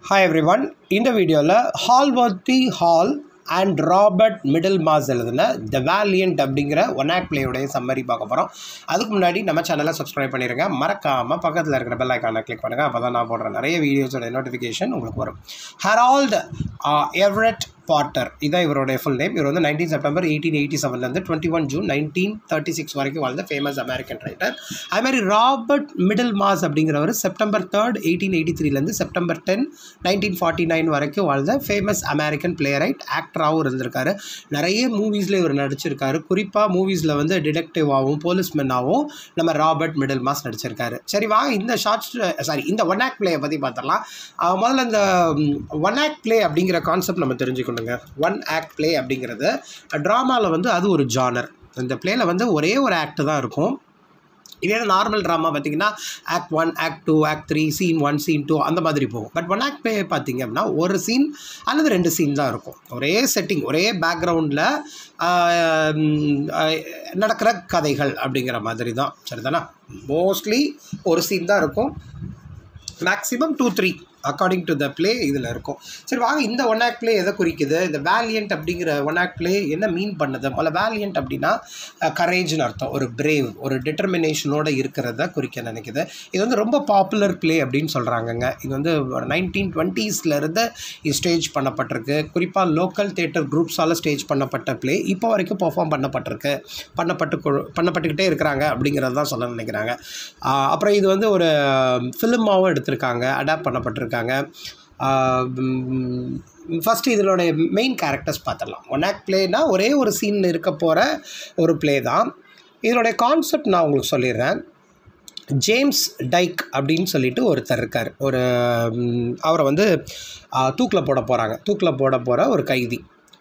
hi every everyone இந்த வீடியோவில் Holworthy Hall and Robert Middlemass எழுதின த வேலியன்ட் அப்படிங்கிற ஒன் ஆக் பிளேயுடைய சம்மரி பார்க்க போகிறோம் அதுக்கு முன்னாடி நம்ம சேனலை சப்ஸ்கிரைப் பண்ணிடுங்க மறக்காமல் பக்கத்தில் இருக்கிற பெல் ஐக்கானை கிளிக் பண்ணுங்கள் அப்போ தான் நான் போடுற நிறைய வீடியோஸோட நோட்டிஃபிகேஷன் உங்களுக்கு வரும் ஹெரால்ட் எவரெட் பாட்டர் இதான் இவருடைய ஃபுல் நேம் இவர் வந்து நைன்டீன் செப்டம்பர் எயிட்டீன் எயிட்டி செவன்லேருந்து twenty one June nineteen thirty six வரைக்கும் வாழ்ந்த ஃபேமஸ் அமெரிக்கன் ரைட்டர் அது மாதிரி ராபர்ட் மிடில் மாஸ் அப்படிங்கிறவர் செப்டம்பர் தேர்ட் எயிட்டீன் எயிட்டி த்ரீலேருந்து September ten nineteen forty nine வரைக்கும் வாழ்ந்த ஃபேமஸ் அமெரிக்கன் பிளே ரைட் ஆக்டராகவும் இருந்திருக்காரு நிறைய மூவிஸில் இவர் நடிச்சிருக்காரு குறிப்பாக மூவிஸில் வந்து டிடெக்டிவாகவும் போலீஸ்மென்னாகவும் நம்ம ராபர்ட் மிடில் மாஸ் நடிச்சிருக்காரு சரி வாங்க இந்த ஷார்ட்ஸ் சாரி இந்த ஒன் ஆக் பிளேயை பற்றி பார்த்துடலாம் அஹ் முதல்ல இந்த ஒன் ஆக் பிளே அப்படிங்கிற கான்செப்ட் நம்ம தெரிஞ்சுக்கணுங்க ஒன் ஆக்ட் பிளே அப்படிங்கிறது ட்ராமாவில் வந்து அது ஒரு ஜானர் இந்த பிளேயில் வந்து ஒரே ஒரு ஆக்ட் தான் இருக்கும் இதே நார்மல் ட்ராமா பார்த்தீங்கன்னா act one act two act three scene one scene two அந்த மாதிரி போகும் பட் ஒன் ஆக்ட் பிளே பார்த்தீங்க அப்படின்னா ஒரு சீன் அல்லது ரெண்டு சீன் தான் இருக்கும் ஒரே செட்டிங் ஒரே பேக்ரவுண்டில் நடக்கிற கதைகள் அப்படிங்கிற மாதிரி தான் சரிதானா மோஸ்ட்லி ஒரு சீன் தான் இருக்கும் maximum two three according to the play இதில் இருக்கும் சரி வாங்க இந்த ஒன் ஆக்ட் ப்ளே எதை குறிக்குது இந்த வேலியன்ட் அப்படிங்கிற ஒன் ஆக்ட் ப்ளே என்ன மீன் பண்ணுது முதல்ல வேலியன்ட் அப்படின்னா கரேஜ்னு அர்த்தம் ஒரு பிரேவ் ஒரு டிட்டர்மினேஷனோட இருக்கிறத குறிக்க நினைக்குது இது வந்து ரொம்ப பாப்புலர் ப்ளே அப்படின்னு சொல்கிறாங்கங்க இது வந்து நைன்டீன் டுவெண்ட்டீஸ்லேருந்து ஸ்டேஜ் பண்ணப்பட்டிருக்கு குறிப்பாக லோக்கல் தேட்டர் குரூப்ஸால் ஸ்டேஜ் பண்ணப்பட்ட ப்ளே இப்போ வரைக்கும் பெர்ஃபார்ம் பண்ணப்பட்டிருக்கு பண்ணப்பட்டு கொ- பண்ணப்பட்டுக்கிட்டே இருக்கிறாங்க அப்படிங்கிறது தான் சொல்ல நினைக்கிறாங்க ஆஹ் அப்புறம் இது வந்து ஒரு ஃபிலிமாகவும் எடுத்திருக்காங்க அடாப்ட் பண்ணப்பட்டிருக்காங்க ஃபஸ்ட்டு இதனுடைய மெயின் கேரக்டர்ஸ் பார்த்துடலாம் ஒன் ஆக்ட் ப்ளேனா ஒரே ஒரு சீன் இருக்க போகிற ஒரு ப்ளே தான் இதனுடைய கான்செப்ட் நான் உங்களுக்கு சொல்லிடுறேன் ஜேம்ஸ் டைக் அப்படின்னு சொல்லிட்டு ஒருத்தர் இருக்கார் ஒரு ம், அவரை வந்து தூக்கில் போட போகிறாங்க தூக்கில் போட போகிற ஒரு கைதி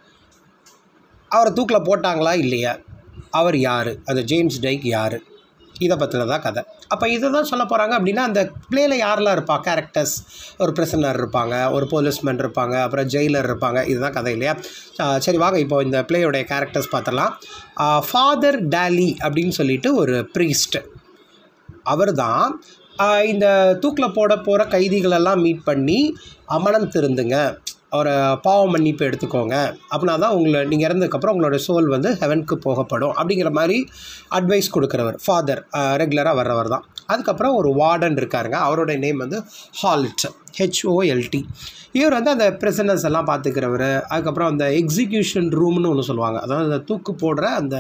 அவரை தூக்கில் போட்டாங்களா இல்லையா அவர் யார் அந்த ஜேம்ஸ் டைக் யார் இதை பற்றின தான் கதை அப்போ இதை தான் சொல்ல போகிறாங்க அப்படின்னா அந்த பிளேயில் யாரெல்லாம் இருப்பா கேரக்டர்ஸ் ஒரு பிரசனர் இருப்பாங்க ஒரு போலீஸ்மேன் இருப்பாங்க அப்புறம் ஜெயிலர் இருப்பாங்க இதுதான் கதை இல்லையா ஆஹ் சரி வாங்க இப்போ இந்த பிளேயோடைய கேரக்டர்ஸ் பார்த்தலாம் ஃபாதர் டேலி அப்படின்னு சொல்லிட்டு ஒரு ப்ரீஸ்ட் அவர் தான் இந்த தூக்கில் போட போகிற கைதிகளெல்லாம் மீட் பண்ணி அமனம் திருந்துங்க ஒரு பாவ மன்னிப்பு எடுத்துக்கோங்க அப்படின்னா தான் உங்களை நீங்கள் இறந்ததுக்கப்புறம் உங்களோட சோல் வந்து ஹெவனுக்கு போகப்படும் அப்படிங்கிற மாதிரி அட்வைஸ் கொடுக்குறவர் ஃபாதர் ரெகுலராக வர்றவர் தான் அதுக்கப்புறம் ஒரு வார்டன் இருக்காருங்க அவரோட நேம் வந்து ஹால்ட் ஹெச்ஓஎல்டி இவர் வந்து அந்த ப்ரிசனர்ஸ் எல்லாம் பார்த்துக்கிறவர் அதுக்கப்புறம் அந்த எக்ஸிக்யூஷன் ரூம்னு ஒன்று சொல்லுவாங்க அதாவது அந்த தூக்கு போடுற அந்த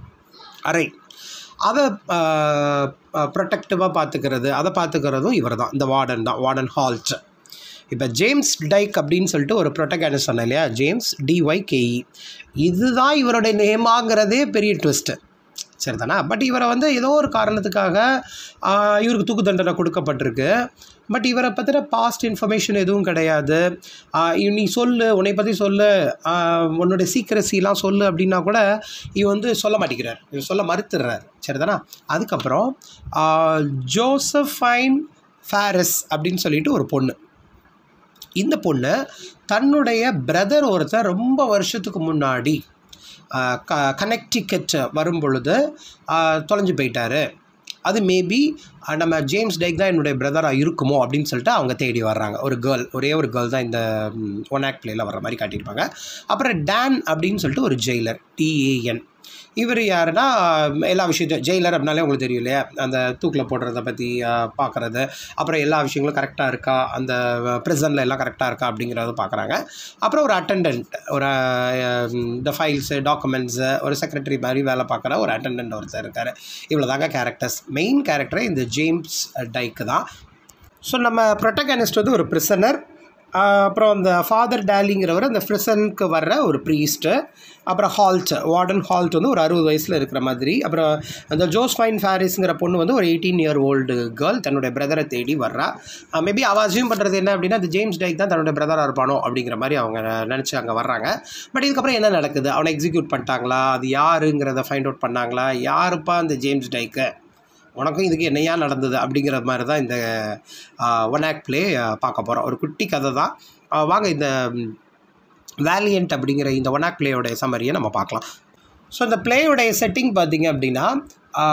அறை அதை ப்ரொடெக்டிவாக பார்த்துக்கிறது அதை பார்த்துக்கிறதும் இவர் தான் இந்த வார்டன் தான் வார்டன் ஹால்ட் இப்போ ஜேம்ஸ் டைக் அப்படின்னு சொல்லிட்டு ஒரு ப்ரொட்டகானிஸ்ட் சொன்னேன் இல்லையா ஜேம்ஸ் டிஒய்கேஇ இதுதான் இவருடைய நேமாங்கிறதே பெரிய ட்விஸ்ட்டு சரிதானா பட் இவரை வந்து ஏதோ ஒரு காரணத்துக்காக ஆஹ், இவருக்கு தூக்கு தண்டனை கொடுக்கப்பட்டிருக்கு பட் இவரை பற்றின பாஸ்ட் இன்ஃபர்மேஷன் எதுவும் கிடையாது ஆஹ், இவ- நீ சொல்லு உன்னை பற்றி சொல்லு ஆஹ், உன்னுடைய சீக்கிரசிலாம் சொல்லு அப்படின்னா கூட இவ வந்து சொல்ல மாட்டேங்கிறார் இவர் சொல்ல மறுத்துடுறார் சரிதானா அதுக்கப்புறம் ஆஹ், ஜோசஃபைன் ஃபேரிஸ் அப்படின்னு சொல்லிட்டு ஒரு பொண்ணு இந்த பொண்ணு தன்னுடைய பிரதர் ஒருத்தர் ரொம்ப வருஷத்துக்கு முன்னாடி ஆஹ், க கனெக்டிகட் வரும் பொழுது ஆஹ், தொலைஞ்சு போயிட்டாரு அது மேபி நம்ம ஜேம்ஸ் டைக் தான் என்னுடைய பிரதராக இருக்குமோ அப்படின்னு சொல்லிட்டு அவங்க தேடி வர்றாங்க ஒரு கேர்ள் ஒரே ஒரு கேர்ள் தான் இந்த ஒன் ஆக்ட் பிளேயில் வர்ற மாதிரி காட்டியிருப்பாங்க அப்புறம் டேன் அப்படின்னு சொல்லிட்டு ஒரு ஜெயிலர் டிஏஎன் இவர் யாருன்னா எல்லா விஷயத்தையும் ஜெயிலர் அப்படின்னாலே உங்களுக்கு தெரியும் இல்லையா அந்த தூக்கில் போடுறத பற்றி பார்க்குறது அப்புறம் எல்லா விஷயங்களும் கரெக்டாக இருக்கா அந்த ப்ரிசனில் எல்லாம் கரெக்டாக இருக்கா அப்படிங்கிறத பார்க்குறாங்க அப்புறம் ஒரு அட்டெண்டன்ட் ஒரு அஹ், இந்த ஃபைல்ஸு டாக்குமெண்ட்ஸு ஒரு செக்ரட்டரி மாதிரி வேலை பார்க்குற ஒரு அட்டெண்டன்ட் ஒருத்தர் இருக்கார் இவ்வளோ தாங்க கேரக்டர்ஸ் மெயின் கேரக்டர் இந்த ஜேம்ஸ் டைக்கு தான் ஸோ நம்ம ப்ரொட்டகனிஸ்ட் வந்து ஒரு ப்ரிசனர் அப்புறம் அந்த ஃபாதர் டேலிங்கிறவர் அந்த ப்ரிசனுக்கு வர்ற ஒரு ப்ரீஸ்ட்டு அப்புறம் ஹால்ட் வார்டன் ஹால்ட் வந்து ஒரு அறுபது வயசில் இருக்கிற மாதிரி அப்புறம் அந்த ஜோஸ்ஃபைன் ஃபேரிஸ்ங்கிற பொண்ணு வந்து ஒரு எயிட்டீன் இயர் ஓல்டு கேர்ள் தன்னுடைய பிரதரை தேடி வர்றா மேபி அவள் அசியூம் பண்ணுறது என்ன அப்படின்னா அந்த ஜேம்ஸ் டைக் தான் தன்னுடைய பிரதராக இருப்பானோ அப்படிங்கிற மாதிரி அவங்க நினச்சி அங்கே வர்றாங்க பட் இதுக்கப்புறம் என்ன நடக்குது அவனை எக்ஸிக்யூட் பண்ணிட்டாங்களா அது யாருங்கிறத ஃபைண்ட் அவுட் பண்ணாங்களா யாருப்பா அந்த ஜேம்ஸ் டைக்கு உனக்கும் இதுக்கு என்னையா நடந்தது அப்படிங்கிற மாதிரி தான் இந்த ஒன் ஆக்ட் ப்ளே பார்க்க போகிறோம் ஒரு குட்டி கதை தான் ஆஹ் வாங்க இந்த வேலியன்ட் அப்படிங்கிற இந்த ஒன் ஆக்ட் ப்ளேயோடைய சம்மரியை நம்ம பார்க்கலாம் ஸோ இந்த பிளேயோடைய செட்டிங் பார்த்தீங்க அப்படின்னா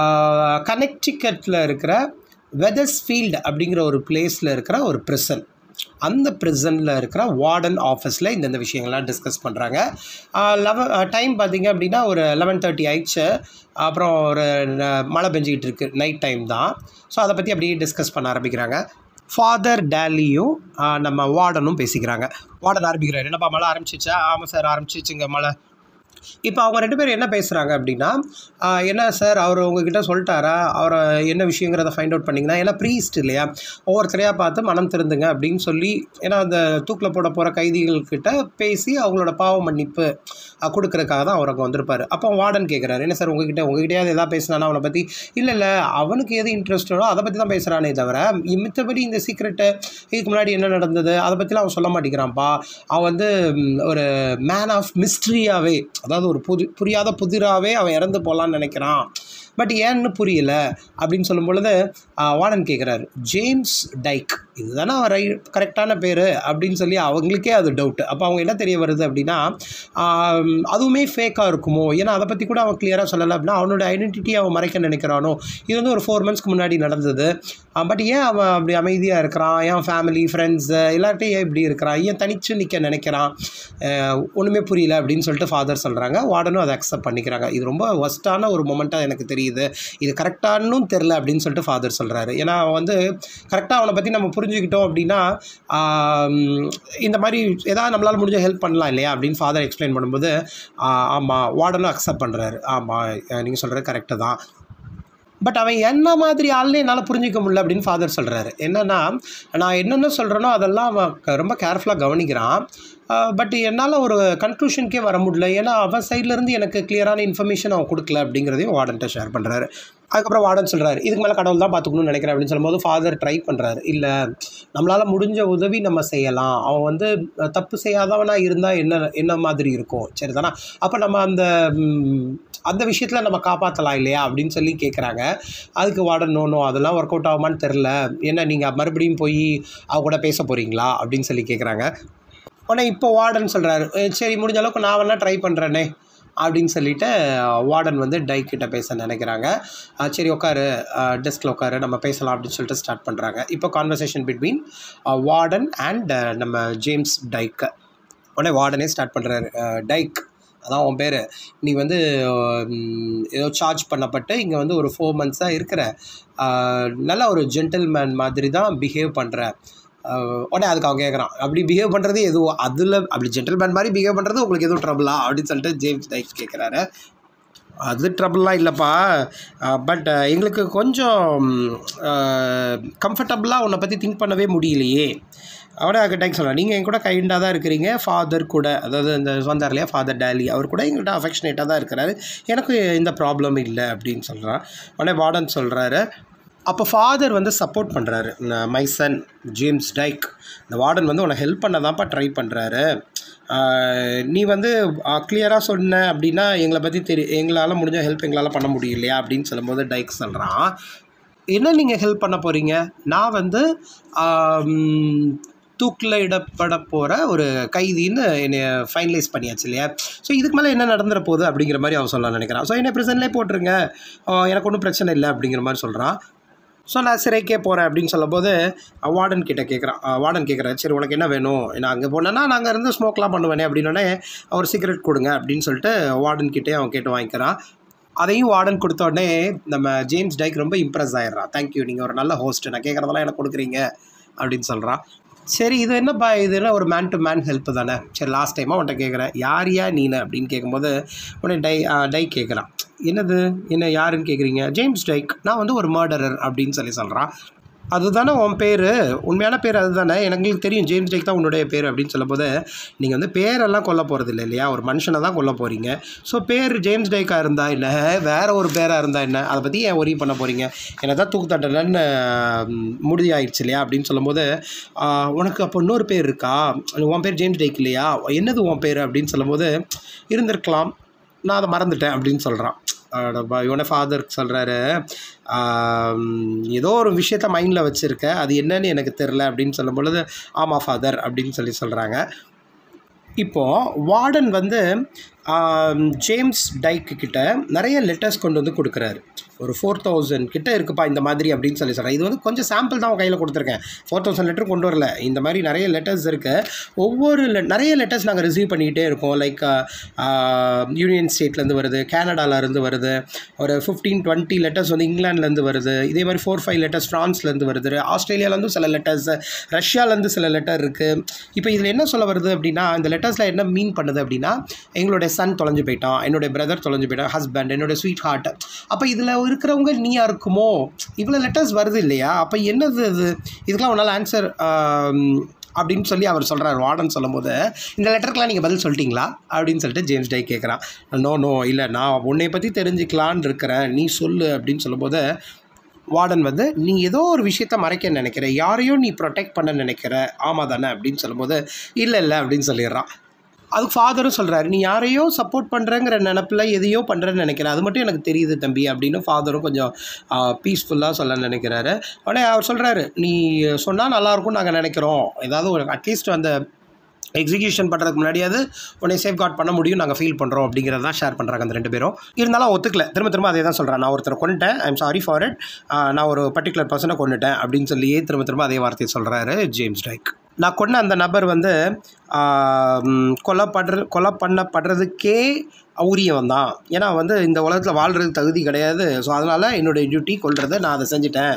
கனெக்டிகட்டில் இருக்கிற வெதர்ஸ்ஃபீல்டு அப்படிங்கிற ஒரு பிளேஸில் இருக்கிற ஒரு ப்ரிசன் அந்த ப்ரிசனில் இருக்கிற வார்டன் ஆஃபீஸில் இந்தந்த விஷயங்கள்லாம் டிஸ்கஸ் பண்ணுறாங்க லெவன் டைம் பார்த்தீங்க அப்படின்னா ஒரு லெவன் தேர்ட்டி ஆயிடுச்சு அப்புறம் ஒரு ந- மழை பெஞ்சிக்கிட்டு இருக்கு நைட் டைம் தான் ஸோ அதை பற்றி அப்படியே டிஸ்கஸ் பண்ண ஆரம்பிக்கிறாங்க ஃபாதர் டேலியும் ஆஹ், நம்ம வார்டனும் பேசிக்கிறாங்க வார்டன் ஆரம்பிக்கிறாரு என்னப்பா மழை ஆரம்பிச்சிச்சா ஆமாம் சார் ஆரம்பிச்சிச்சுங்க மழை இப்போ அவங்க ரெண்டு பேரும் என்ன பேசுகிறாங்க அப்படின்னா ஆஹ், என்ன சார் அவர் உங்ககிட்ட சொல்லிட்டாரா அவரை என்ன விஷயங்கிறத ஃபைண்ட் அவுட் பண்ணிங்கன்னா ஏன்னா ப்ரீஸ்ட் இல்லையா ஒவ்வொருத்தரையாக பார்த்து மனம் திருந்துங்க அப்படின்னு சொல்லி ஏன்னா அந்த தூக்கில் போட போகிற கைதிகள்கிட்ட பேசி அவங்களோட பாவ மன்னிப்பு அஹ், கொடுக்கறதுக்காக தான் அவர் அங்கே வந்திருப்பார் அப்போ வார்டன் கேட்குறாரு என்ன சார் உங்ககிட்ட உங்ககிட்டயாவது எதாவது பேசினானா அவனை பற்றி இல்லை இல்லை அவனுக்கு எது இன்ட்ரெஸ்டோ அதை பற்றி தான் பேசுகிறானே தவிர மித்தபடி இந்த சீக்ரெட்டு இதுக்கு முன்னாடி என்ன நடந்தது அதை பற்றிலாம் அவன் சொல்ல மாட்டேங்கிறான்ப்பா அவன் வந்து ம், ஒரு மேன் ஆஃப் மிஸ்ட்ரியாகவே அதாவது ஒரு புது புரியாத புதிராகவே அவன் இறந்து போகலான்னு நினைக்கிறான் பட் ஏன்னு புரியல அப்படின்னு சொல்லும் பொழுது ஆஹ், வார்டன் கேட்குறாரு ஜேம்ஸ் டைக் இதுதானே அவன் ரை கரெக்டான பேர் அப்படின்னு சொல்லி அவங்களுக்கே அது டவுட் அப்போ அவங்க என்ன தெரிய வருது அப்படின்னா ஆம், அதுவுமே ஃபேக்காக இருக்குமோ ஏன்னா அதை பற்றி கூட அவன் கிளியராக சொல்லலை அப்படின்னா அவனோட ஐடென்டிட்டி அவன் மறைக்க நினைக்கிறானோ இது வந்து ஒரு ஃபோர் மந்த்ஸ்க்கு முன்னாடி நடந்தது பட் ஏன் அவன் அப்படி அமைதியாக இருக்கிறான் ஏன் ஃபேமிலி ஃப்ரெண்ட்ஸு எல்லார்ட்டையும் ஏன் இப்படி இருக்கிறான் ஏன் தனிச்சு நிற்க நினைக்கிறான் அஹ், ஒண்ணுமே புரியல அப்படின்னு சொல்லிட்டு ஃபாதர் சொல்கிறாங்க வார்டனும் அதை அக்செப்ட் பண்ணிக்கிறாங்க இது ரொம்ப ஒஸ்ட்டான ஒரு மொமெண்ட்டாக எனக்கு தெரியுது இது கரெக்டானும் தெரில அப்படின்னு சொல்லிட்டு ஃபாதர் சொல்கிறாரு ஏன்னா அவன் வந்து கரெக்டாக அவனை பற்றி நம்ம புரிஞ்சுக்கிட்டோம் அப்படின்னா ஆம், இந்த மாதிரி ஏதாவது நம்மளால் முடிஞ்ச ஹெல்ப் பண்ணலாம் இல்லையா அப்படின்னு ஃபாதர் எக்ஸ்பிளைன் பண்ணும்போது ஆமாம் வார்டனும் அக்செப்ட் பண்ணுறாரு ஆமாம் நீங்கள் சொல்கிறது கரெக்டு தான் பட் அவன் என்ன மாதிரி ஆள்னு என்னால் புரிஞ்சிக்க முடியல அப்படின்னு ஃபாதர் சொல்கிறாரு என்னன்னா நான் என்னென்ன சொல்கிறேனோ அதெல்லாம் அவன் க- ரொம்ப கேர்ஃபுல்லாக கவனிக்கிறான் பட் என்னால் ஒரு கன்க்ளூஷனுக்கே வர முடியல ஏன்னா அவன் சைட்லேருந்து எனக்கு கிளியரான இன்ஃபர்மேஷன் அவன் கொடுக்கல அப்படிங்கிறதையும் வார்டன்ட்ட ஷேர் பண்ணுறாரு அதுக்கப்புறம் வார்டன் சொல்கிறாரு இதுக்கு மேலே கடவுள் தான் பார்த்துக்கணும்னு நினைக்கிறேன் அப்படின்னு சொல்லும்போது ஃபாதர் ட்ரை பண்ணுறாரு இல்லை நம்மளால் முடிஞ்ச உதவி நம்ம செய்யலாம் அவன் வந்து அஹ், தப்பு செய்யாதவனாக இருந்தால் என்ன என்ன மாதிரி இருக்கும் சரி தானே அப்போ நம்ம அந்த ம், அந்த விஷயத்தில் நம்ம காப்பாற்றலாம் இல்லையா அப்படின்னு சொல்லி கேட்குறாங்க அதுக்கு வார்டன் நோ நோ அதெல்லாம் ஒர்க் அவுட் ஆகுமான்னு தெரில என்ன நீங்கள் மறுபடியும் போய் அவ கூட பேச போகிறீங்களா அப்படின்னு சொல்லி கேட்குறாங்க உடனே இப்போ வார்டன் சொல்கிறாரு சரி முடிஞ்ச அளவுக்கு நான் வேணால் ட்ரை பண்ணுறேனே அப்படின்னு சொல்லிட்டு வார்டன் வந்து டைக் கிட்ட பேச நினைக்கிறாங்க அஹ் சரி உட்காரு டெஸ்கில் உட்காரு நம்ம பேசலாம் அப்படின்னு சொல்லிட்டு ஸ்டார்ட் பண்ணுறாங்க இப்போ கான்வர்சேஷன் பிட்வீன் வார்டன் அண்ட் நம்ம ஜேம்ஸ் டைக்கு உடனே வார்டனே ஸ்டார்ட் பண்ணுறாரு டைக் அதான் உன் பேர் நீ வந்து உம், ஏதோ சார்ஜ் பண்ணப்பட்டு இங்கே வந்து ஒரு ஃபோர் மந்த்ஸாக இருக்கிற அஹ், நல்ல ஒரு ஜென்டில்மேன் மாதிரி தான் பிஹேவ் பண்ணுற உடனே அதுக்கு அவன் கேட்குறான் அப்படி பிஹேவ் பண்ணுறது எதுவும் அதில் அப்படி ஜென்டில்மேன் மாதிரி பிஹேவ் பண்ணுறது உங்களுக்கு எதுவும் ட்ரபிளா அப்படின்னு சொல்லிட்டு ஜேம்ஸ் டைக் கேட்குறாரு அது ட்ரபிள்லாம் இல்லைப்பா பட் எங்களுக்கு கொஞ்சம் கம்ஃபர்டபுளாக உன்னை பற்றி திங்க் பண்ணவே முடியலையே அவனே டைக் சொல்கிறான் நீங்கள் என் கூட கைண்டாக தான் இருக்கிறீங்க ஃபாதர் கூட அதாவது இந்த சொந்தார் இல்லையா ஃபாதர் டேலி அவர் கூட எங்கள்கிட்ட அஃபெக்ஷனேட்டாக தான் இருக்கிறாரு எனக்கு இந்த ப்ராப்ளம் இல்லை அப்படின்னு சொல்கிறான் உடனே வார்டன் சொல்கிறாரு அப்போ ஃபாதர் வந்து சப்போர்ட் பண்ணுறாரு மை சன் ஜேம்ஸ் டைக் இந்த வார்டன் வந்து உன்னை ஹெல்ப் பண்ண தான்ப்பா ட்ரை பண்ணுறாரு நீ வந்து கிளியராக சொன்ன அப்படின்னா எங்களை பற்றி தெரி எங்களால் முடிஞ்ச ஹெல்ப் எங்களால் பண்ண முடியலையா அப்படின்னு சொல்லும்போது டைக் சொல்கிறான் என்ன நீங்கள் ஹெல்ப் பண்ண போகிறீங்க நான் வந்து ஆம், தூக்கில் இடப்பட போகிற ஒரு கைதின்னு என்னை ஃபைனலைஸ் பண்ணியாச்சு இல்லையா ஸோ இதுக்கு மேலே என்ன நடந்துற போகுது அப்படிங்கிற மாதிரி அவன் சொல்ல நினைக்கிறான் ஸோ என்னை ப்ரெசன்ட்லேயே போட்டுருங்க ஆ, எனக்கு ஒன்றும் பிரச்சனை இல்லை அப்படிங்கிற மாதிரி சொல்கிறான் ஸோ நான் சிறைக்கே போகிறேன் அப்படின்னு சொல்லும்போது வார்டன் கிட்ட கேட்குறான் வார்டன் கேட்குறாரு சரி உனக்கு என்ன வேணும் நான் அங்கே போனேன்னா நாங்கள் இருந்து ஸ்மோக்லாம் பண்ணுவேனே அப்படின்னோடனே அவர் சிகரெட் கொடுங்க அப்படின்னு சொல்லிட்டு வார்டன் கிட்டே அவன் கேட்டு வாங்கிக்கிறான் அதையும் வார்டன் கொடுத்த உடனே நம்ம ஜேம்ஸ் டைக் ரொம்ப இம்ப்ரெஸ் ஆயிடுறான் தேங்க்யூ நீங்கள் ஒரு நல்ல ஹோஸ்ட் நான் கேட்குறதெல்லாம் எனக்கு கொடுக்குறீங்க அப்படின்னு சொல்கிறான் சரி இது என்னப்பா இது என்ன ஒரு மேன் டு மேன் ஹெல்ப் தானே சரி லாஸ்ட் டைமாக உன்ட்ட கேட்குறேன் யார் யா நீனு அப்படின்னு கேட்கும்போது உடனே டை ஆ, டைக் கேட்குறான் என்னது என்ன யாருன்னு கேட்குறீங்க ஜேம்ஸ் டைக் நான் வந்து ஒரு மர்டரர் அப்படின்னு சொல்லி சொல்கிறான் அதுதானே உன் பேர் உண்மையான பேர் அதுதானே எனக்கு தெரியும் ஜேம்ஸ் டைக் தான் உன்னுடைய பேர் அப்படின்னு சொல்லும்போது நீங்கள் வந்து பேரெல்லாம் கொல்ல போகிறது இல்லை இல்லையா ஒரு மனுஷனை தான் கொல்ல போகிறீங்க ஸோ பேர் ஜேம்ஸ் டைக்காக இருந்தால் என்ன வேறு ஒரு பேராக இருந்தால் என்ன அதை பற்றி ஏன் ஒரி பண்ண போகிறீங்க என்ன தான் தூக்கு தண்டனைன்னு முடிதி ஆயிடுச்சு இல்லையா அப்படின்னு சொல்லும்போது ஆஹ், உனக்கு அப்போ இன்னொரு பேர் இருக்கா உன் பேர் ஜேம்ஸ் டைக் இல்லையா என்னது உன் பேர் அப்படின்னு சொல்லும்போது இருந்திருக்கலாம் நான் அதை மறந்துட்டேன் அப்படின்னு சொல்கிறான் இவனை ஃபாதருக்கு சொல்கிறாரு ஏதோ ஒரு விஷயத்த மைண்டில் வச்சுருக்க அது என்னன்னு எனக்கு தெரில அப்படின்னு சொல்லும் பொழுது ஆமாம் ஃபாதர் அப்படின்னு சொல்லி சொல்கிறாங்க இப்போது வார்டன் வந்து ஆம், ஜேம்ஸ் டைக்கு கிட்ட நிறைய லெட்டர்ஸ் கொண்டு வந்து கொடுக்குறாரு ஒரு ஃபோர் தௌசண்ட் கிட்ட இருக்குப்பா இந்த மாதிரி அப்படின்னு சொல்லி சொல்கிறேன் இது வந்து கொஞ்சம் சாம்பிள் தான் கையில் கொடுத்துருக்கேன் ஃபோர் தௌசண்ட் லெட்டர் கொண்டு வரல இந்த மாதிரி நிறைய லெட்டர்ஸ் இருக்குது ஒவ்வொரு le- நிறைய லெட்டர்ஸ் நாங்கள் ரிசீவ் பண்ணிக்கிட்டே இருக்கோம் லைக் யூனியன் ஸ்டேட்லேருந்து வருது கனடாலேருந்து வருது ஒரு ஃபிஃப்டீன் டுவெண்ட்டி லெட்டர்ஸ் வந்து இங்கிலாந்துலேருந்து வருது இதே மாதிரி ஃபோர் ஃபைவ் லெட்டர்ஸ் ஃப்ரான்ஸ்லேருந்து வருது ஆஸ்திரேலியாலேருந்து சில லெட்டர்ஸ் ரஷ்யாலேருந்து சில லெட்டர் இருக்குது இப்போ இதில் என்ன சொல்ல வருது அப்படின்னா இந்த லெட்டர்ஸில் என்ன மீன் பண்ணுது அப்படின்னா எங்களுடைய சன் தொலைஞ்சு போயிட்டான் என்னுடைய பிரதர் தொலைஞ்சு போயிட்டான் ஹஸ்பண்ட் என்னோட ஸ்வீட் ஹார்ட் அப்போ இதில் இருக்கிறவங்க நீயா இருக்குமோ இவ்வளோ லெட்டர்ஸ் வருது இல்லையா அப்போ என்னது இது இதுக்கெல்லாம் உன்னால் ஆன்சர் அப்படின்னு சொல்லி அவர் சொல்கிறார் வார்டன் சொல்லும்போது இந்த லெட்டருக்கெலாம் நீங்கள் பதில் சொல்லிட்டீங்களா அப்படின்னு சொல்லிட்டு ஜேம்ஸ் டை கேட்குறான் நோ நோ இல்லை நான் உன்னை பற்றி தெரிஞ்சுக்கலான்னு இருக்கிறேன் நீ சொல்லு அப்படின்னு சொல்லும்போது வார்டன் வந்து நீ ஏதோ ஒரு விஷயத்த மறைக்க நினைக்கிற யாரையோ நீ ப்ரொடெக்ட் பண்ண நினைக்கிற ஆமாம் தானே அப்படின்னு சொல்லும்போது இல்லை இல்லை அப்படின்னு சொல்லிடுறான் அதுக்கு ஃபாதரும் சொல்கிறாரு நீ யாரையோ சப்போர்ட் பண்ணுறங்கிற நினப்பில் எதையோ பண்ணுறேன்னு நினைக்கிறேன் அது மட்டும் எனக்கு தெரியுது தம்பி அப்படின்னு ஃபாதரும் கொஞ்சம் பீஸ்ஃபுல்லாக சொல்ல நினைக்கிறாரு உடனே அவர் சொல்கிறாரு நீ சொன்னால் நல்லாயிருக்கும் நாங்கள் நினைக்கிறோம் ஏதாவது ஒரு அட்லீஸ்ட் அந்த எக்ஸிக்யூஷன் பண்ணுறதுக்கு முன்னாடியாவது உன்னை சேஃப் கார்ட் பண்ண முடியும் நாங்கள் ஃபீல் பண்ணுறோம் அப்படிங்கிறத தான் ஷேர் பண்ணுறாங்க அந்த ரெண்டு பேரும் இருந்தாலும் அவன் ஒத்துக்கல திரும்ப திரும்ப அதே தான் சொல்கிறேன் நான் ஒருத்தரை கொண்டுட்டேன் ஐம் சாரி ஃபார் இட் நான் ஒரு பர்டிகுலர் பர்சனை கொண்டுட்டேன் அப்படின்னு சொல்லியே திரும்ப திரும்ப அதே வார்த்தையை சொல்கிறாரு ஜேம்ஸ் டைக் நான் கொண்ட அந்த நபர் வந்து ஆம், கொலைப்படுற கொலை பண்ணப்படுறதுக்கே உரியவன் தான் ஏன்னா வந்து இந்த உலகத்தில் வாழ்கிறதுக்கு தகுதி கிடையாது ஸோ அதனால் என்னுடைய டியூட்டி கொள்றதை நான் அதை செஞ்சுட்டேன்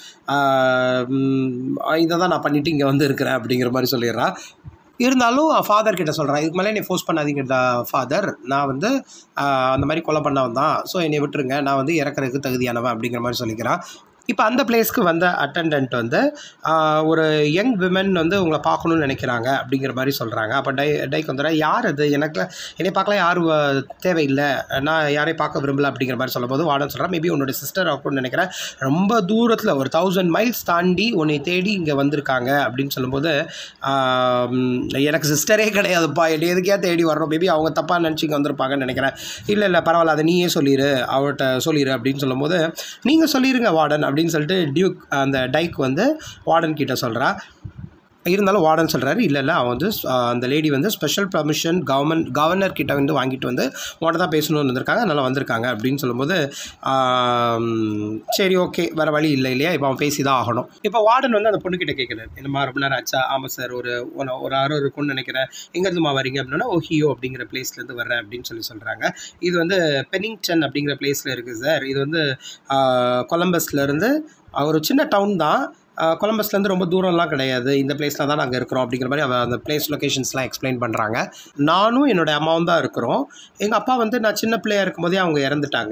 இதை தான் நான் பண்ணிவிட்டு இங்கே வந்து இருக்கிறேன் அப்படிங்கிற மாதிரி சொல்லிடுறான் இருந்தாலும் ஃபாதர் கிட்ட சொல்கிறேன் இதுக்கு மேலே என்னை ஃபோர்ஸ் பண்ணாதீங்க ஃபாதர் நான் வந்து ஆஹ், அந்த மாதிரி கொலை பண்ணவன் தான் ஸோ என்னை விட்டுருங்க நான் வந்து இறக்குறதுக்கு தகுதியானவன் அப்படிங்கிற மாதிரி சொல்லிக்கிறான் இப்போ அந்த பிளேஸ்க்கு வந்த அட்டெண்டன்ட் வந்து ஆஹ், ஒரு யங் விமன் வந்து உங்களை பார்க்கணும்னு நினைக்கிறாங்க அப்படிங்கிற மாதிரி சொல்கிறாங்க அப்போ டை டைக் வந்துடுறா யார் அது எனக்கு என்னை பார்க்கலாம் யாரும் வ- தேவையில்லை நான் யாரையும் பார்க்க விரும்பல அப்படிங்கிற மாதிரி சொல்லும்போது வார்டன் சொல்கிறேன் மேபி உன்னோட சிஸ்டர் ஆகும்னு நினைக்கிறேன் ரொம்ப தூரத்தில் ஒரு தௌசண்ட் மைல்ஸ் தாண்டி உன்னை தேடி இங்கே வந்திருக்காங்க அப்படின்னு சொல்லும்போது ஆம், எனக்கு சிஸ்டரே கிடையாதுப்பா என்னை எதுக்கே தேடி வரணும் மேபி அவங்க தப்பாக நினச்சி இங்கே வந்திருப்பாங்கன்னு நினைக்கிறேன் இல்லை இல்லை பரவாயில்ல அதை நீயே சொல்லிடு அவர்கிட்ட சொல்லிடு அப்படின்னு சொல்லும்போது நீங்கள் சொல்லிடுங்க வார்டன் அப்படின்னு சொல்லிட்டு டியூக் அந்த டைக் வந்து வார்டன் கிட்ட சொல்கிறா இருந்தாலும் வார்டன் சொல்கிறாரு இல்லை இல்லை அவன் வந்து ஆஹ், அந்த லேடி வந்து ஸ்பெஷல் பர்மிஷன் கவர்மெண்ட் கவர்னர் கிட்ட வந்து வாங்கிட்டு வந்து உன்கிட்ட தான் பேசணும்னு வந்திருக்காங்க அதனால் வந்திருக்காங்க அப்படின்னு சொல்லும்போது ஆம், சரி ஓகே வேறு வழி இல்லை இல்லையா இப்போ அவன் பேசி தான் ஆகணும் இப்போ வார்டன் வந்து அந்த பொண்ணுக்கிட்ட கேட்குறாரு என்னம்மா ரொம்ப நேரம் ஆச்சா ஆமாம் சார் ஒரு ஒரு- ஒரு அரை இருக்கும்னு நினைக்கிறேன் எங்கேருந்துமா வரீங்க அப்படின்னா ஓஹியோ அப்படிங்கிற பிளேஸ்லேருந்து வர்றேன் அப்படின்னு சொல்லி சொல்கிறாங்க இது வந்து பெனிங்டன் அப்படிங்கிற பிளேஸில் இருக்குது சார் இது வந்து கொலம்பஸ்லேருந்து ஒரு சின்ன டவுன் தான் ஆஹ் கொலம்பஸ்லேருந்து ரொம்ப தூரம்லாம் கிடையாது இந்த பிளேஸில் தான் நாங்கள் இருக்கிறோம் அப்படிங்கிற மாதிரி அவ அந்த பிளேஸ் லொக்கேஷன்ஸ்லாம் எக்ஸ்பிளைன் பண்ணுறாங்க நானும் என்னோட அம்மாவும் தான் இருக்கிறோம் எங்கள் அப்பா வந்து நான் சின்ன பிள்ளையா இருக்கும்போதே அவங்க இறந்துட்டாங்க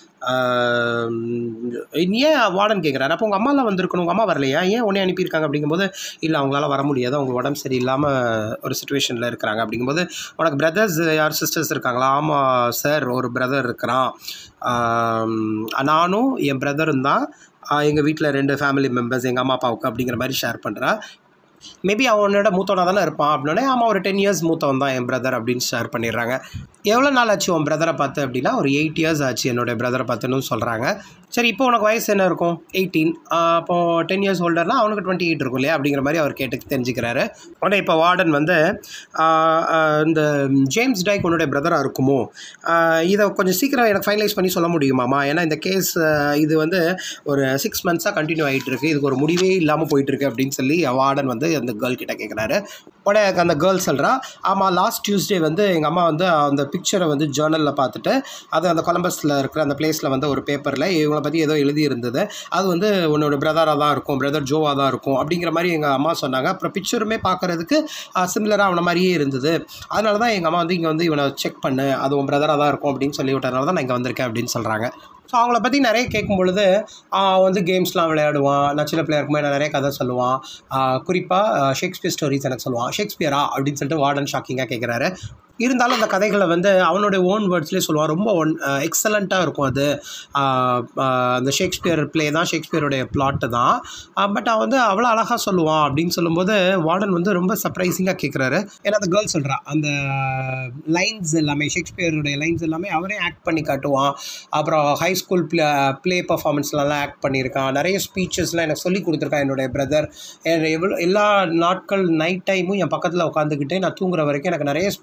ஆஹ் ஏன் வார்டன் கேட்குறாரு அப்போ உங்கள் அம்மாலாம் வந்திருக்கணும் உங்கள் அம்மா வரலையா ஏன் உடனே அனுப்பியிருக்காங்க அப்படிங்கும்போது இல்லை அவங்களால வர முடியாது அவங்க உடம்பு சரியில்லாமல் ஒரு சுச்சுவேஷனில் இருக்கிறாங்க அப்படிங்கும்போது உனக்கு பிரதர்ஸ் யார் சிஸ்டர்ஸ் இருக்காங்களா ஆமாம் சார் ஒரு பிரதர் இருக்கிறான் ஆம், நானும் என் பிரதரும் தான் எங்கள் வீட்டில் ரெண்டு ஃபேமிலி மெம்பர்ஸ் எங்கள் அம்மா அப்பாவுக்கு அப்படிங்கிற மாதிரி ஷேர் பண்ணுறா மேபி அவனோட மூத்தவனாக தானே இருப்பான் அப்படின்னே ஆமாம் ஒரு டென் இயர்ஸ் மூத்தவன் தான் என் பிரதர் அப்படின்னு ஷேர் பண்ணிடுறாங்க எவ்வளோ நாள் ஆச்சு உன் பிரதரை பார்த்து அப்படின்னா ஒரு எயிட் இயர்ஸ் ஆச்சு என்னோட பிரதரை பார்த்துன்னு சொல்கிறாங்க சரி இப்போ உனக்கு வயசு என்ன இருக்கும் எயிட்டீன் அப்போ டென் இயர்ஸ் ஓல்டர்னா அவனுக்கு டுவெண்ட்டி எயிட் இருக்கும் இல்லையா அப்படிங்கிற மாதிரி அவர் கேட்டு தெரிஞ்சுக்கிறாரு உடனே இப்போ வார்டன் வந்து ஆஹ், ஆஹ், இந்த ஜேம்ஸ் டைக் உன்னுடைய பிரதராக இருக்குமோ ஆஹ், இதை கொஞ்சம் சீக்கிரம் எனக்கு ஃபைனலைஸ் பண்ணி சொல்ல முடியுமாம்மா ஏன்னா இந்த கேஸ் இது வந்து ஒரு சிக்ஸ் மந்த்ஸாக கண்டினியூ ஆகிட்டு இருக்கு இதுக்கு ஒரு முடிவே இல்லாமல் போயிட்டு இருக்கு அப்படின்னு சொல்லி வார்டன் வந்து அந்த கேர்ள் கிட்ட கேட்குறாரு உடனே அந்த கேர்ள் சொல்கிறா ஆமாம் லாஸ்ட் டியூஸ்டே வந்து எங்கள் அம்மா வந்து அந்த பிக்சரை வந்து ஜேர்னலில் பார்த்துட்டு அது அந்த கொலம்பஸில் இருக்கிற அந்த பிளேஸில் வந்து ஒரு பேப்பரில் இவங்களை பற்றி ஏதோ எழுதி இருந்தது அது வந்து உன்னோட பிரதராக தான் இருக்கும் பிரதர் ஜோவாக தான் இருக்கும் அப்படிங்கிற மாதிரி எங்கள் அம்மா சொன்னாங்க அப்புறம் பிக்சருமே பார்க்குறதுக்கு சிமிலராக அவனை மாதிரியே இருந்தது அதனால தான் எங்கள் அம்மா வந்து இங்கே வந்து இவனை செக் பண்ணு அது உன் பிரதராக தான் இருக்கும் அப்படின்னு சொல்லி விட்டதுனால தான் நான் இங்கே வந்திருக்கேன் அப்படின்னு சொல்கிறாங்க ஸோ அவங்கள பற்றி நிறைய கேட்கும் பொழுது ஆஹ் அவன் வந்து கேம்ஸ்லாம் விளையாடுவான் நான் சின்ன பிள்ளையா இருக்கும்போது நான் நிறைய கதை சொல்லுவான் குறிப்பாக ஷேக்ஸ்பியர் ஸ்டோரிஸ் எனக்கு சொல்லுவான் ஷேக்ஸ்பியரா அப்படின்னு சொல்லிட்டு வார்டன் ஷாக்கிங்காக கேட்குறாரு இருந்தாலும் அந்த கதைகளை வந்து அவனுடைய ஓன் வேர்ட்ஸ்லேயே சொல்லுவான் ரொம்ப ஒன் எக்ஸலண்ட்டாக இருக்கும் அது ஆஹ் ஆஹ் அந்த ஷேக்ஸ்பியர் ப்ளே தான் ஷேக்ஸ்பியருடைய பிளாட்டு தான் பட் அவன் வந்து அவ்வளோ அழகாக சொல்லுவான் அப்படின்னு சொல்லும்போது வார்டன் வந்து ரொம்ப சர்ப்ரைசிங்காக கேட்குறாரு ஏன்னா அந்த கேர்ள் சொல்கிறா அந்த லைன்ஸ் எல்லாமே ஷேக்ஸ்பியருடைய லைன்ஸ் எல்லாமே அவரே ஆக்ட் பண்ணி காட்டுவான் அப்புறம் ஹை ஸ்கூல் ப்ளே ப்ளே பர்ஃபார்மன்ஸ்லாம் ஆக்ட் பண்ணியிருக்கான் நிறைய ஸ்பீச்சஸ்லாம் எனக்கு சொல்லி கொடுத்துருக்கான் என்னுடைய பிரதர் எவ்வளோ எல்லா நாட்கள் நைட் டைமும் என் பக்கத்தில் உட்காந்துக்கிட்டு நான் தூங்குற வரைக்கும் எனக்கு நிறைய ஸ்பீச்சஸ் சொல்லி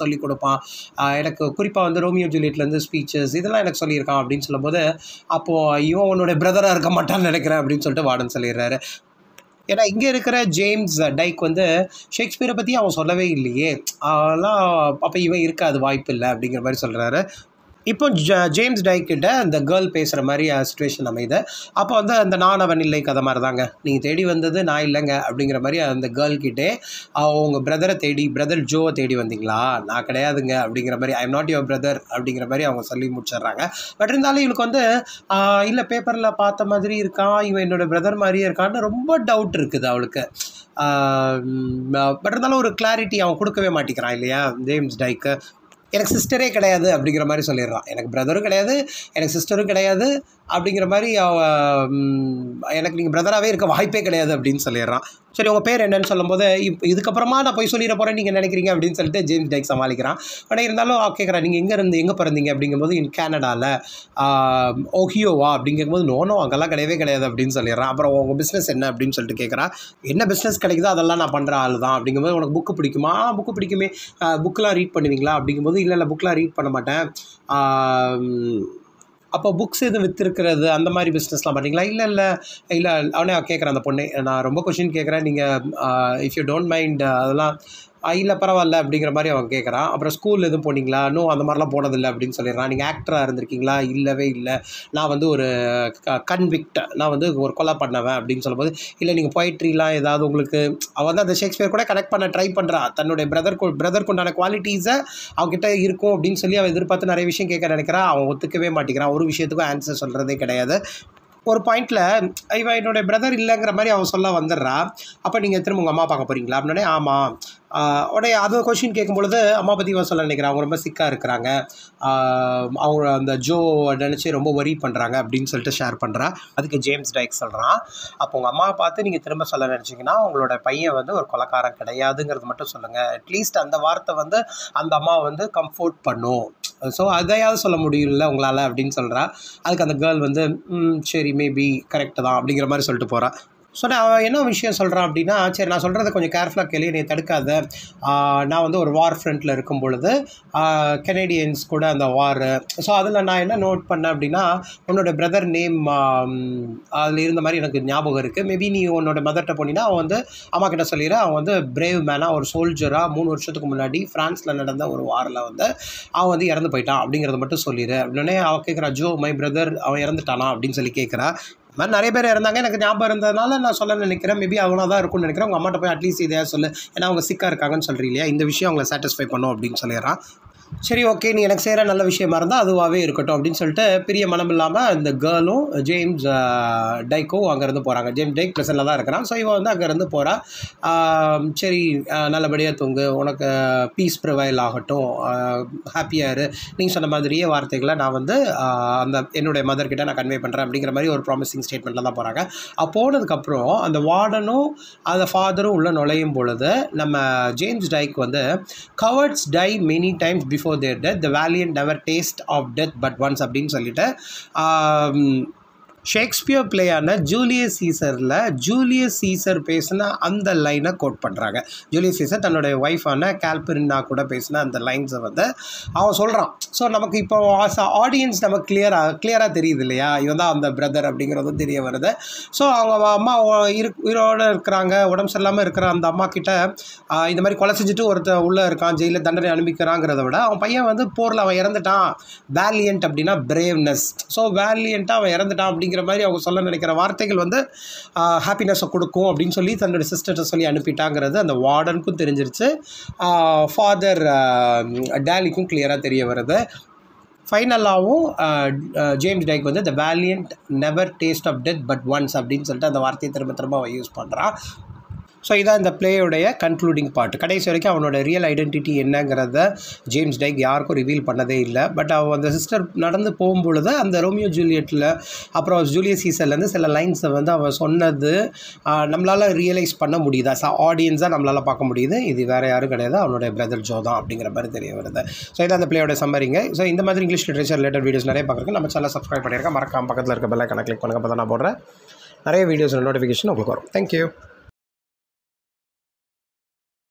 சொல்லி கொடுப்பான் ஆஹ் எனக்கு குறிப்பாக வந்து ரோமியோ ஜூலியட்லேருந்து ஸ்பீச்சஸ் இதெல்லாம் எனக்கு சொல்லியிருக்கான் அப்படின்னு சொல்லும்போது அப்போது இவன் உன்னோட பிரதராக இருக்க மாட்டான்னு நினைக்கிறேன் அப்படின்னு சொல்லிட்டு வார்டன் சொல்லிடுறாரு ஏன்னா இங்கே இருக்கிற ஜேம்ஸ் டைக் வந்து ஷேக்ஸ்பியரை பற்றி அவன் சொல்லவே இல்லையே அதெல்லாம் அப்போ இவன் இருக்காது வாய்ப்பு இல்லை அப்படிங்கிற மாதிரி சொல்கிறாரு இப்போ ஜ ஜேம்ஸ் டைக் கிட்ட அந்த கேர்ள் பேசுகிற மாதிரி சுச்சுவேஷன் அமையுது அப்போ வந்து அந்த நான் அவன் இல்லை கதை மாதிரி தாங்க நீங்கள் தேடி வந்தது நான் இல்லைங்க அப்படிங்கிற மாதிரி அந்த கேர்ள் கிட்டே அவங்க பிரதரை தேடி பிரதர் ஜோவை தேடி வந்தீங்களா நான் கிடையாதுங்க அப்படிங்கிற மாதிரி I am not your brother அப்படிங்கிற மாதிரி அவங்க சொல்லி முடிச்சிடுறாங்க பட் இருந்தாலும் இவளுக்கு வந்து இல்லை பேப்பரில் பார்த்த மாதிரி இருக்கான் இவன் என்னோட பிரதர் மாதிரியே இருக்கான்னு ரொம்ப டவுட் இருக்குது அவளுக்கு பட் இருந்தாலும் ஒரு கிளாரிட்டி அவன் கொடுக்கவே மாட்டேங்கிறான் இல்லையா ஜேம்ஸ் டைக்கு எனக்கு சிஸ்டரே கிடையாது அப்படிங்கிற மாதிரி சொல்லிடுறான் எனக்கு பிரதரும் கிடையாது எனக்கு சிஸ்டரும் கிடையாது அப்படிங்கிற மாதிரி அவ ம், எனக்கு நீங்கள் பிரதராகவே இருக்க வாய்ப்பே கிடையாது அப்படின்னு சொல்லிடுறான் சரி உங்கள் பேர் என்னன்னு சொல்லும்போது இப்போ இதுக்கப்புறமா நான் போய் சொல்லிட போகிறேன் நீங்கள் நினைக்கிறீங்க அப்படின்னு சொல்லிட்டு ஜேம்ஸ் டைக் சமாளிக்கிறான் ஆனால் இருந்தாலும் கேட்குறேன் நீங்கள் எங்கே இருந்து எங்கே பிறந்தீங்க அப்படிங்கும்போது இன் கேனடாவில் ஓஹியோவா அப்படிங்கும்போது நோ நோ அங்கெல்லாம் கிடையவே கிடையாது அப்படின்னு சொல்லிடுறான் அப்புறம் உங்கள் பிஸ்னஸ் என்ன அப்படின்னு சொல்லிட்டு கேட்குறான் என்ன பிஸ்னஸ் கிடைக்குதோ அதெல்லாம் நான் பண்ணுற ஆள் தான் அப்படிங்கும்போது உனக்கு புக்கு பிடிக்குமா புக்கு பிடிக்குமே புக்கெலாம் ரீட் பண்ணுவீங்களா அப்படிங்கும்போது இல்லை இல்லை புக்கெலாம் ரீட் பண்ண மாட்டேன் ஆம், அப்போ புக்ஸ் எதுவும் விற்றுருக்கிறது அந்த மாதிரி பிஸ்னஸ்லாம் பண்ணுறீங்களா இல்லை இல்லை இல்லை அவனே கேட்குறேன் அந்த பொண்ணு நான் ரொம்ப கொஷின் கேட்குறேன் நீங்கள் இஃப் யூ டோன்ட் மைண்ட் அதெல்லாம் இல்லை பரவாயில்ல அப்படிங்கிற மாதிரி அவன் கேட்குறான் அப்புறம் ஸ்கூல் எதுவும் போனீங்களா இன்னும் அந்த மாதிரிலாம் போனதில்லை அப்படின்னு சொல்லிடுறான் நீங்கள் ஆக்டராக இருந்திருக்கீங்களா இல்லவே இல்லை நான் வந்து ஒரு கன்விக்ட் நான் வந்து ஒரு கொலை பண்ணவன் அப்படின்னு சொல்லும்போது இல்லை நீங்கள் பொயிட்ரிலாம் ஏதாவது உங்களுக்கு அவன் வந்து அந்த ஷேக்ஸ்பியர் கூட கனெக்ட் பண்ண ட்ரை பண்ணுறான் தன்னுடைய பிரதர் பிரதருக்கு உண்டான குவாலிட்டிஸை அவன்கிட்ட இருக்கும் அப்படின்னு சொல்லி அவன் எதிர்பார்த்து நிறைய விஷயம் கேட்க நினைக்கிறான் அவன் ஒத்துக்கவே மாட்டேங்கிறான் ஒரு விஷயத்துக்கும் ஆன்சர் சொல்கிறதே கிடையாது ஒரு பாயிண்டில் இவன் என்னுடைய பிரதர் இல்லைங்கிற மாதிரி அவன் சொல்ல வந்துடுறா அப்போ நீங்கள் திரும்ப உங்கள் அம்மா பார்க்க போகிறீங்களா அப்படின்னே ஆமாம் ஆஹ் உடனே அது கொஷின் கேட்கும் பொழுது அம்மா பற்றி இவன் சொல்ல நினைக்கிறான் அவங்க ரொம்ப சிக்காக இருக்கிறாங்க ஆஹ் அவங்க அந்த ஜோ நினச்சி ரொம்ப ஒரி பண்ணுறாங்க அப்படின்னு சொல்லிட்டு ஷேர் பண்ணுறா அதுக்கு ஜேம்ஸ் டைக் சொல்கிறான் அப்போ உங்கள் அம்மாவை பார்த்து நீங்கள் திரும்ப சொல்ல நினச்சிங்கன்னா உங்களோட பையன் வந்து ஒரு கொலைக்காரன் கிடையாதுங்கிறது மட்டும் சொல்லுங்கள் அட்லீஸ்ட் அந்த வார்த்தை வந்து அந்த அம்மா வந்து கம்ஃபோர்ட் பண்ணும் ஸோ அதையாவது சொல்ல முடியல உங்களால் அப்படின்னு சொல்கிறா அதுக்கு அந்த கேர்ள் வந்து "ம், சரி மேபி கரெக்டு தான் அப்படிங்கிற மாதிரி சொல்லிட்டு போகிறா ஸோ நான் அவன் என்ன விஷயம் சொல்கிறான் அப்படின்னா சரி நான் சொல்கிறத கொஞ்சம் கேர்ஃபுல்லாக கேள்வி நீ தடுக்காத ஆஹ் நான் வந்து ஒரு வார் ஃப்ரண்ட்டில் இருக்கும் பொழுது கெனடியன்ஸ் கூட அந்த வார் ஸோ அதில் நான் என்ன நோட் பண்ணேன் அப்படின்னா உன்னோட பிரதர் நேம் அதில் இருந்த மாதிரி எனக்கு ஞாபகம் இருக்குது மேபி நீ உன்னோட மதர்கிட்ட போனீங்கன்னா அவன் வந்து அம்மா கிட்ட சொல்லிடு அவன் வந்து பிரேவ் மேனாக ஒரு சோல்ஜராக மூணு வருஷத்துக்கு முன்னாடி ஃப்ரான்ஸில் நடந்த ஒரு வாரில் வந்து அவன் வந்து இறந்து போயிட்டான் அப்படிங்கிறத மட்டும் சொல்லிடு அப்படின்னே அவன் கேட்குறா ஜோ மை பிரதர் அவன் இறந்துட்டானா அப்படின்னு சொல்லி கேட்குறா இந்த மாதிரி நிறைய பேர் இறந்தாங்க எனக்கு ஞாபகம் இருந்ததுனால நான் சொல்ல நினைக்கிறேன் மேபி அவனா தான் இருக்கும்னு நினைக்கிறேன் உங்கள் அம்மாட்ட போய் அட்லீஸ்ட் இதையா சொல்லு ஏன்னா அவங்க சிக்காக இருக்காங்கன்னு சொல்கிறீங்க இல்லையா இந்த விஷயம் அவங்கள சாட்டிஸ்ஃபை பண்ணும் அப்படின்னு சொல்லிடுறான் சரி ஓகே நீ எனக்கு செய்கிற நல்ல விஷயமா இருந்தால் அதுவாகவே இருக்கட்டும் அப்படின்னு சொல்லிட்டு பெரிய மனம் இல்லாமல் இந்த கேர்ளும் ஜேம்ஸ் ஆஹ், டைக்கும் அங்கேருந்து போகிறாங்க ஜேம்ஸ் டைக் ப்ரெசனில் தான் இருக்கிறான் ஸோ இவன் வந்து அங்கேருந்து போகிறா சரி ஆஹ், நல்லபடியாக தூங்கு உனக்கு பீஸ் ப்ரிவைல் ஆகட்டும் ஹாப்பியாக இரு நீங்கள் சொன்ன மாதிரியே வார்த்தைகளை நான் வந்து ஆஹ், அந்த என்னுடைய மதர்கிட்ட நான் கன்வே பண்ணுறேன் அப்படிங்கிற மாதிரி ஒரு ப்ராமிசிங் ஸ்டேட்மெண்ட்டில் தான் போகிறாங்க அப்போ போனதுக்கப்புறம் அந்த வார்டனும் அந்த ஃபாதரும் உள்ளே நுழையும் பொழுது நம்ம ஜேம்ஸ் டைக் வந்து cowards die many times before their death the valiant never taste of death but once அப்படின்னு சொல்லிட்டு ஆம், ஷேக்ஸ்பியர் பிளேயான ஜூலியஸ் சீசரில் ஜூலியஸ் சீசர் பேசின அந்த லைனை கோட் பண்ணுறாங்க ஜூலியஸ் சீசர் தன்னுடைய ஒய்ஃபான கேல்பரினா கூட பேசின அந்த லைன்ஸை வந்து அவன் சொல்கிறான் ஸோ நமக்கு இப்போ ஆஸ் ஆடியன்ஸ் நமக்கு கிளியராக கிளியராக தெரியுது இல்லையா இவன் தான் அந்த பிரதர் அப்படிங்கிறதும் தெரிய வருது ஸோ அவங்க அம்மா ஒ- இரு உயிரோடு இருக்கிறாங்க உடம்பு சரியில்லாமல் இருக்கிற அந்த அம்மா கிட்ட ஆஹ், இந்த மாதிரி கொலை செஞ்சுட்டு ஒருத்தன் உள்ளே இருக்கான் ஜெயிலில் தண்டனை அனுப்பிக்கிறாங்கிறத விட அவன் பையன் வந்து போரில் அவன் இறந்துட்டான் வேலியன்ட் அப்படின்னா பிரேவ்னஸ் ஸோ வேலியண்ட்டாக அவன் இறந்துட்டான் அப்படிங்கிற மாதிரி அவங்க சொல்ல நினைக்கிற வார்த்தைகள் வந்து ஹாப்பினஸை கொடுக்கும் அப்படின்னு சொல்லி தன்னோட சிஸ்டர்கிட்ட சொல்லி அனுப்பிட்டாங்கிறது அந்த வார்டனுக்கும் தெரிஞ்சிருச்சு ஃபாதர் டேலிக்கும் கிளியராக தெரிய வருது ஃபைனலாகவும் ஜேம்ஸ் டைக் வந்து the valiant never taste of death but once அப்படின்னு சொல்லிட்டு அந்த வார்த்தையை திரும்ப திரும்ப அவன் யூஸ் பண்ணுறான் ஸோ இதான் இந்த பிளேயோடைய கன்க்ளூடிங் பார்ட் கடைசி வரைக்கும் அவனோட ரியல் ஐடென்டிட்டி என்னங்கிறத ஜேம்ஸ் டைக் யாருக்கும் ரிவீல் பண்ணதே இல்லை பட் அவன் அந்த சிஸ்டர் நடந்து போகும்பொழுது அந்த ரோமியோ ஜூலியட்டில் அப்புறம் ஜூலியஸ் சீசர்லேருந்து சில லைன்ஸை வந்து அவன் சொன்னது நம்மளால் ரியலைஸ் பண்ண முடியுதா ஸோ ஆடியன்ஸாக நம்மளால் பார்க்க முடியுது இது வேறு யாரும் கிடையாது அவனுடைய பிரதர் ஜோ தான் அப்படிங்கிற மாதிரி தெரிய வருது ஸோ இதான் அந்த பிளேயோட சம்மரிங்க ஸோ இந்த மாதிரி இங்கிலீஷ் லிட்ரேச்சர் ரிலேட்டட் வீடியோஸ் நிறைய பார்க்குறதுக்கு நம்ம சேனல் சப்ஸ்கிரைப் பண்ணியிருக்கேன் மறக்காம பக்கத்தில் இருக்க பெல் ஐக்கனை கிளிக் பண்ணுங்க அப்போ தான் நான் போடுறேன் நிறைய வீடியோஸ் நோட்டிஃபிகேஷன் உங்களுக்கு வரும் தேங்க்யூ